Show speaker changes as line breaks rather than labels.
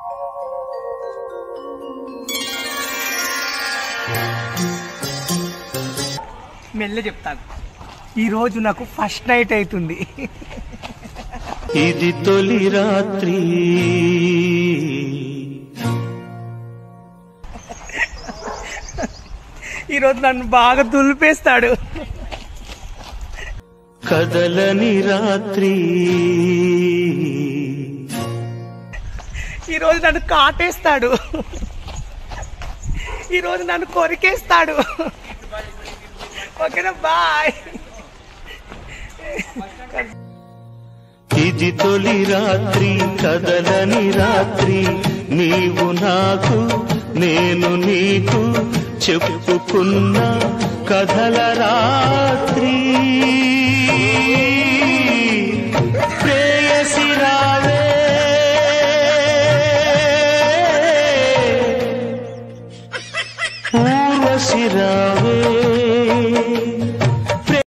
మెల్ల చెప్తాను ఈరోజు నాకు ఫస్ట్ నైట్ అవుతుంది
ఇది తొలి రాత్రి
ఈరోజు నన్ను బాగా దులిపేస్తాడు
కదలని రాత్రి
ఈరోజు నన్ను కాటేస్తాడు ఈరోజు నన్ను కొరికేస్తాడు ఓకేనా బాయ్
ఇది తొలి రాత్రి కదలని రాత్రి నీవు నాకు నేను నీకు చెప్పుకున్న కథల రాత్రి ప్రేయసి రావే ఊర్వశి రావే